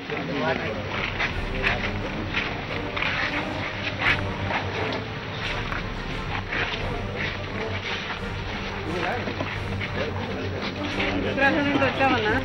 ఉత్తరాఖండ్ నుండి వచ్చామన్నా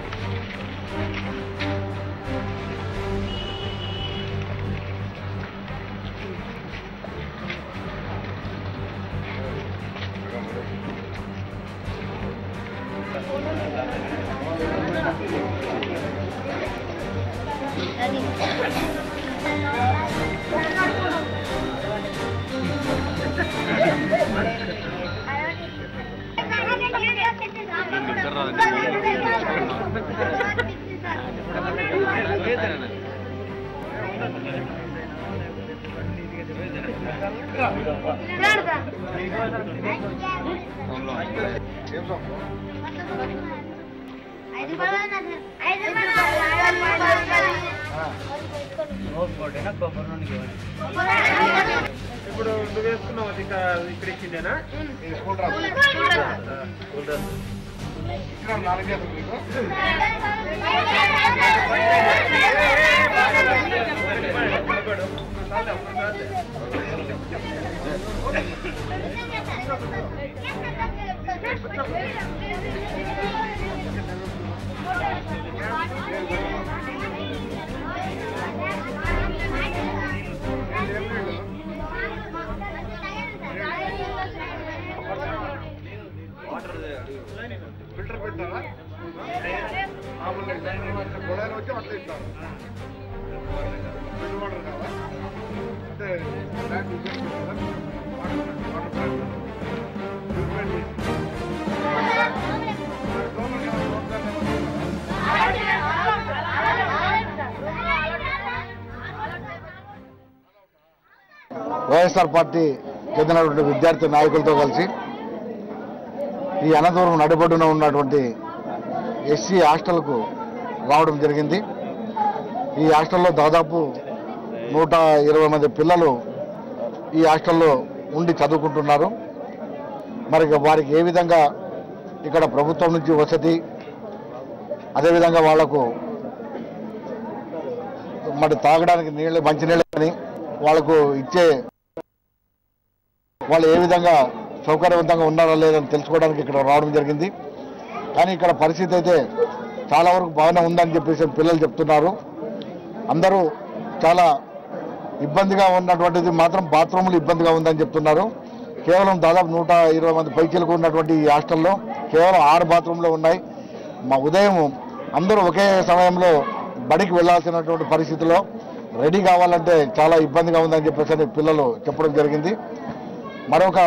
ఇప్పుడు నువ్వు వేసుకున్నావు అది ఇక్కడ ఇక్కడ ఇచ్చిందేనా ఫిల్టర్ పెట్టారా మామూలుగా గొడవలు వచ్చి అట్లా ఇస్తారు ఫిల్టర్ వాటర్ కావాలా అంటే ట్యాంక్ యూజ్ చేసుకుంటారా వాటర్ వాటర్ ట్యాంక్ ట్రీట్మెంట్ చేసి. దోమలు ఏమైనా కొడతారేమో. వైఎస్ఆర్ పార్టీ చెందినటువంటి విద్యార్థి నాయకులతో కలిసి ఈ అనంతపురం నడిబొడ్డున ఉన్నటువంటి ఎస్సీ హాస్టల్కు రావడం జరిగింది ఈ హాస్టల్లో దాదాపు నూట ఇరవై మంది పిల్లలు ఈ హాస్టల్లో ఉండి చదువుకుంటున్నారు మరి ఇక వారికి ఏ విధంగా ఇక్కడ ప్రభుత్వం నుంచి వసతి అదేవిధంగా వాళ్లకు మరి తాగడానికి నీళ్ళు మంచినీళ్ళు కానీ వాళ్ళకు ఇచ్చే వాళ్ళు ఏ విధంగా సౌకర్యవంతంగా ఉన్నారా లేదని తెలుసుకోవడానికి ఇక్కడ రావడం జరిగింది కానీ ఇక్కడ పరిస్థితి అయితే చాలా వరకు బాగానే ఉందని చెప్పేసి పిల్లలు చెప్తున్నారు అందరూ చాలా ఇబ్బందిగా ఉన్నటువంటిది మాత్రం బాత్రూములు ఇబ్బందిగా ఉందని చెప్తున్నారు కేవలం దాదాపు నూట ఇరవై మంది పైచీలకు ఉన్నటువంటి ఈ హాస్టల్లో కేవలం ఆరు బాత్రూంలు ఉన్నాయి మా ఉదయం అందరూ ఒకే సమయంలో బడికి వెళ్ళాల్సినటువంటి పరిస్థితిలో రెడీ కావాలంటే చాలా ఇబ్బందిగా ఉందని చెప్పేసి అని పిల్లలు చెప్పడం జరిగింది మరొక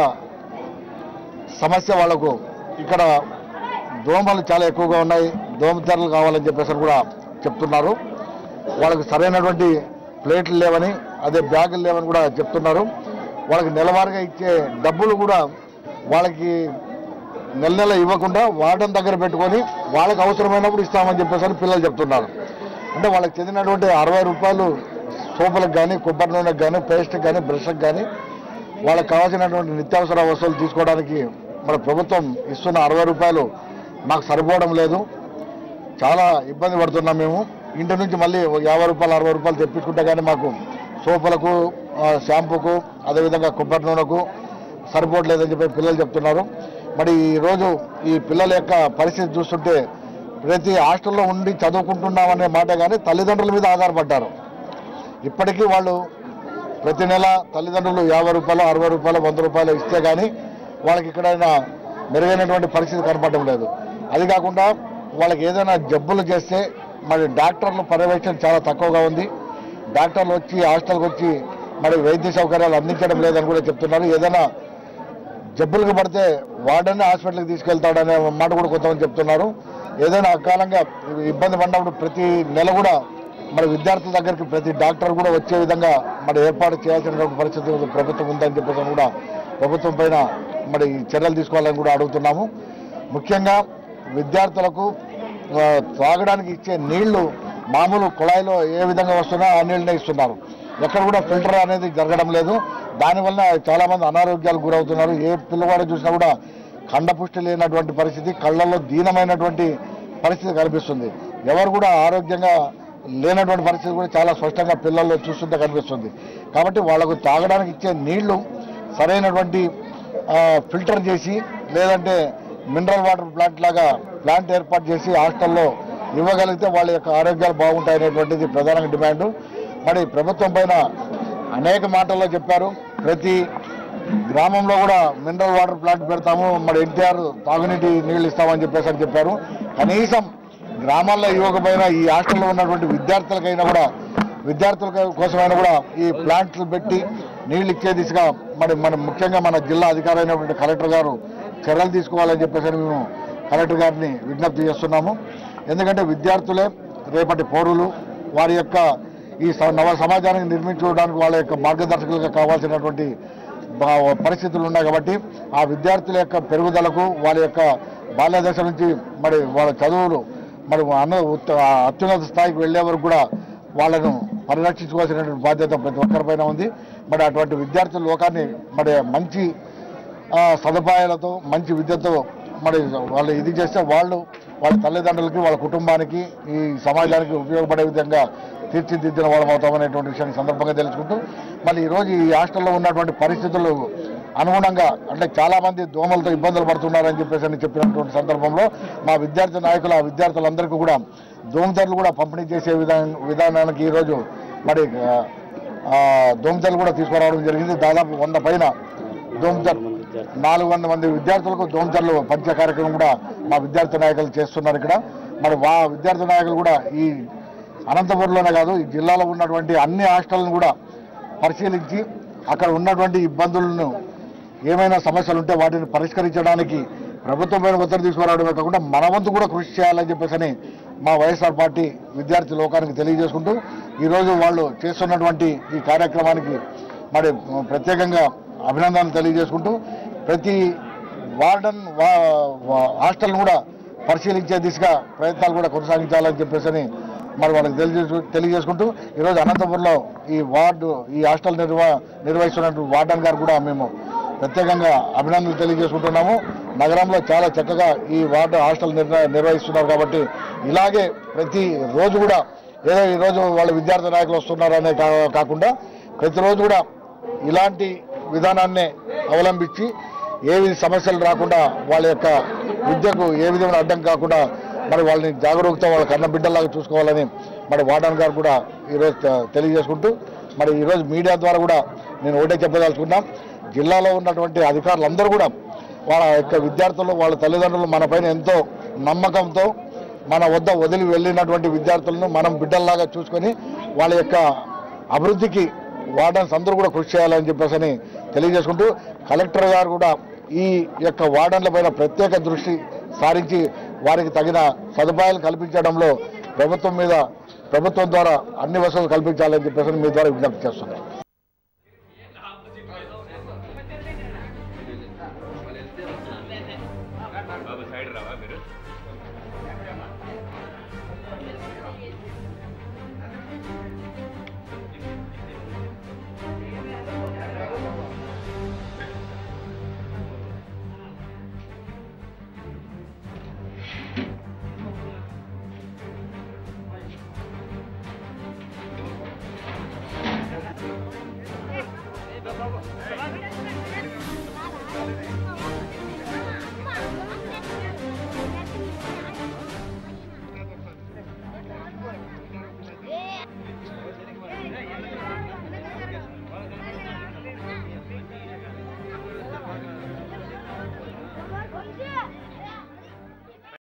సమస్య వాళ్లకు ఇక్కడ దోమలు చాలా ఎక్కువగా ఉన్నాయి దోమతెరలు కావాలని చెప్పేసి అని కూడా చెప్తున్నారు వాళ్ళకి సరైనటువంటి ప్లేట్లు లేవని అదే బ్యాగులు లేవని కూడా చెప్తున్నారు వాళ్ళకి నెలవారీగా ఇచ్చే డబ్బులు కూడా వాళ్ళకి నెల నెల ఇవ్వకుండా వార్డెన్ దగ్గర పెట్టుకొని వాళ్ళకి అవసరమైనప్పుడు ఇస్తామని చెప్పేసి అని పిల్లలు చెప్తున్నారు అంటే వాళ్ళకి చెందినటువంటి అరవై రూపాయలు సోపులకు కానీ కొబ్బరి నూనెకి కానీ పేస్ట్కి కానీ బ్రష్కి కానీ వాళ్ళకి కావాల్సినటువంటి నిత్యావసర వస్తువులు తీసుకోవడానికి మన ప్రభుత్వం ఇస్తున్న అరవై రూపాయలు మాకు సరిపోవడం లేదు చాలా ఇబ్బంది పడుతున్నాం మేము ఇంటి నుంచి మళ్ళీ ఒక యాభై రూపాయలు అరవై రూపాయలు తెప్పించుకుంటే కానీ మాకు సోపులకు ఆ, షాంపూకు అదేవిధంగా కొబ్బరి నూనెకు సరిపోవట్లేదని చెప్పి పిల్లలు చెప్తున్నారు మరి ఈరోజు ఈ పిల్లల యొక్క పరిస్థితి చూస్తుంటే ప్రతి హాస్టల్లో ఉండి చదువుకుంటున్నామనే మాట కానీ తల్లిదండ్రుల మీద ఆధారపడ్డారు ఇప్పటికీ వాళ్ళు ప్రతి నెల తల్లిదండ్రులు యాభై రూపాయలు అరవై రూపాయలు వంద రూపాయలు ఇస్తే కానీ వాళ్ళకి ఎక్కడైనా మెరుగైనటువంటి పరిస్థితి కనపడడం లేదు అది కాకుండా వాళ్ళకి ఏదైనా జబ్బులు చేస్తే మరి డాక్టర్ల పర్యవేక్షణ చాలా తక్కువగా ఉంది డాక్టర్లు వచ్చి హాస్టల్కి వచ్చి మరి వైద్య సౌకర్యాలు అందించడం లేదని కూడా చెప్తున్నారు ఏదైనా జబ్బులకు పడితే వార్డెన్ హాస్పిటల్కి తీసుకెళ్తాడనే మాట కూడా కొంతమంది చెప్తున్నారు ఏదైనా అకాలంగా ఇబ్బంది పడినప్పుడు ప్రతి నెల కూడా మరి విద్యార్థుల దగ్గరికి ప్రతి డాక్టర్ కూడా వచ్చే విధంగా మరి ఏర్పాటు చేయాల్సినటువంటి పరిస్థితి ప్రభుత్వం ఉందని చెప్పేసి కూడా ప్రభుత్వం పైన మరి చర్యలు తీసుకోవాలని కూడా అడుగుతున్నాము ముఖ్యంగా విద్యార్థులకు ఆ, త్రాగడానికి ఇచ్చే నీళ్లు మామూలు కుళాయిలో ఏ విధంగా వస్తున్నా ఆ నీళ్ళనే ఇస్తున్నారు ఎక్కడ కూడా ఫిల్టర్ అనేది జరగడం లేదు దానివల్ల చాలా మంది అనారోగ్యాలకు గురవుతున్నారు ఏ పిల్లవాడు చూసినా కూడా కండపుష్టి లేనటువంటి పరిస్థితి కళ్ళల్లో దీనమైనటువంటి పరిస్థితి కనిపిస్తుంది ఎవరు కూడా ఆరోగ్యంగా లేనటువంటి పరిస్థితి కూడా చాలా స్పష్టంగా పిల్లల్లో చూస్తుంటే కనిపిస్తుంది కాబట్టి వాళ్ళకు తాగడానికి ఇచ్చే నీళ్లు సరైనటువంటి ఆ, ఫిల్టర్ చేసి లేదంటే మినరల్ వాటర్ ప్లాంట్ లాగా ప్లాంట్ ఏర్పాటు చేసి హాస్టల్లో ఇవ్వగలిగితే వాళ్ళ యొక్క ఆరోగ్యాలు బాగుంటాయనేటువంటిది ప్రధానంగా డిమాండ్ మరి ప్రభుత్వం పైన అనేక మాటల్లో చెప్పారు ప్రతి గ్రామంలో కూడా మినరల్ వాటర్ ప్లాంట్ పెడతాము మరి ఎన్టీఆర్ తాగునీటి నీళ్లు ఇస్తామని చెప్పేసి అని చెప్పారు కనీసం గ్రామాల్లో ఇవ్వకపోయినా ఈ హాస్టల్లో ఉన్నటువంటి విద్యార్థులకైనా కూడా విద్యార్థుల కోసమైనా కూడా ఈ ప్లాంట్లు పెట్టి నీళ్లు ఇచ్చే దిశగా మరి మన ముఖ్యంగా మన జిల్లా అధికారి అయినటువంటి కలెక్టర్ గారు చర్యలు తీసుకోవాలని చెప్పేసి మేము కలెక్టర్ గారిని విజ్ఞప్తి చేస్తున్నాము ఎందుకంటే విద్యార్థులే రేపటి పౌరులు వారి యొక్క ఈ స- నవ సమాజానికి నిర్మించుకోవడానికి వాళ్ళ యొక్క మార్గదర్శకులుగా కావాల్సినటువంటి బా- పరిస్థితులు ఉన్నాయి కాబట్టి ఆ విద్యార్థుల యొక్క పెరుగుదలకు వాళ్ళ యొక్క బాల్య దశ నుంచి మరి వాళ్ళ చదువులు మరి అన్న ఉత్త- ఆ అత్యున్నత స్థాయికి వెళ్ళే వరకు కూడా వాళ్ళను పరిరక్షించుకోవాల్సినటువంటి బాధ్యత ప్రతి ఒక్కరిపైన ఉంది మరి అటువంటి విద్యార్థుల లోకాన్ని మరి మంచి ఆ, సదుపాయాలతో మంచి విద్యతో మరి వాళ్ళు ఇది చేస్తే వాళ్ళు వాళ్ళ తల్లిదండ్రులకి వాళ్ళ కుటుంబానికి ఈ సమాజానికి ఉపయోగపడే విధంగా తీర్చిదిద్దిన వాళ్ళం అవుతామనేటువంటి విషయాన్ని ఈ సందర్భంగా తెలుసుకుంటూ మళ్ళీ ఈరోజు ఈ హాస్టల్లో ఉన్నటువంటి పరిస్థితులు అనుగుణంగా అంటే చాలా మంది దోమలతో ఇబ్బందులు పడుతున్నారని చెప్పేసి అని చెప్పినటువంటి సందర్భంలో మా విద్యార్థి నాయకులు ఆ విద్యార్థులందరికీ కూడా దోమతెరలు కూడా పంపిణీ చేసే విధానం విధానానికి ఈరోజు మరి ఆ, ఆ, దోమతెరలు కూడా తీసుకురావడం జరిగింది దాదాపు వంద పైన దోమతెర నాలుగు వందల మంది విద్యార్థులకు దోమతెరలు పంచే కార్యక్రమం కూడా మా విద్యార్థి నాయకులు చేస్తున్నారు ఇక్కడ మరి వా విద్యార్థి నాయకులు కూడా ఈ అనంతపురంలోనే కాదు ఈ జిల్లాలో ఉన్నటువంటి అన్ని హాస్టళ్లను కూడా పరిశీలించి అక్కడ ఉన్నటువంటి ఇబ్బందులను ఏమైనా సమస్యలు ఉంటే వాటిని పరిష్కరించడానికి ప్రభుత్వం పైన ఒత్తిడి తీసుకురావడమే కాకుండా మన వంతు కూడా కృషి చేయాలని చెప్పేసి మా వైఎస్ఆర్ పార్టీ విద్యార్థి లోకానికి తెలియజేసుకుంటూ ఈరోజు వాళ్ళు చేస్తున్నటువంటి ఈ కార్యక్రమానికి మరి ప్రత్యేకంగా అభినందనలు తెలియజేసుకుంటూ ప్రతి వార్డన్ వా- వా- హాస్టల్ను కూడా పరిశీలించే దిశగా ప్రయత్నాలు కూడా కొనసాగించాలని చెప్పేసి మరి వాళ్ళకి తెలియజేసు తెలియజేసుకుంటూ ఈరోజు అనంతపురంలో ఈ వార్డు ఈ హాస్టల్ నిర్వ నిర్వహిస్తున్నటువంటి వార్డన్ గారు కూడా మేము ప్రత్యేకంగా అభినందనలు తెలియజేసుకుంటున్నాము నగరంలో చాలా చక్కగా ఈ వార్డు హాస్టల్ నిర్వ నిర్వహిస్తున్నారు కాబట్టి ఇలాగే ప్రతి రోజు కూడా ఏదో ఈ రోజు వాళ్ళ విద్యార్థి నాయకులు వస్తున్నారనే కా- కాకుండా ప్రతిరోజు కూడా ఇలాంటి విధానాన్నే అవలంబించి ఏ విధ సమస్యలు రాకుండా వాళ్ళ యొక్క విద్యకు ఏ విధమైన అడ్డం కాకుండా మరి వాళ్ళని జాగరూకత వాళ్ళ కన్న బిడ్డలాగా చూసుకోవాలని మరి వార్డన్ గారు కూడా ఈరోజు తె- తెలియజేసుకుంటూ మరి ఈరోజు మీడియా ద్వారా కూడా నేను ఒకటే చెప్పదలుచుకున్నాం జిల్లాలో ఉన్నటువంటి అధికారులందరూ కూడా వాళ్ళ యొక్క విద్యార్థులు వాళ్ళ తల్లిదండ్రులు మన పైన ఎంతో నమ్మకంతో మన వద్ద వదిలి వెళ్ళినటువంటి విద్యార్థులను మనం బిడ్డల్లాగా చూసుకొని వాళ్ళ యొక్క అభివృద్ధికి వార్డన్స్ అందరూ కూడా కృషి చేయాలని చెప్పేసి తెలియజేసుకుంటూ కలెక్టర్ గారు కూడా ఈ యొక్క వార్డన్ల పైన ప్రత్యేక దృష్టి సారించి వారికి తగిన సదుపాయాలు కల్పించడంలో ప్రభుత్వం మీద ప్రభుత్వం ద్వారా అన్ని వసతులు కల్పించాలని చెప్పేసి మీ ద్వారా విజ్ఞప్తి చేస్తున్నాం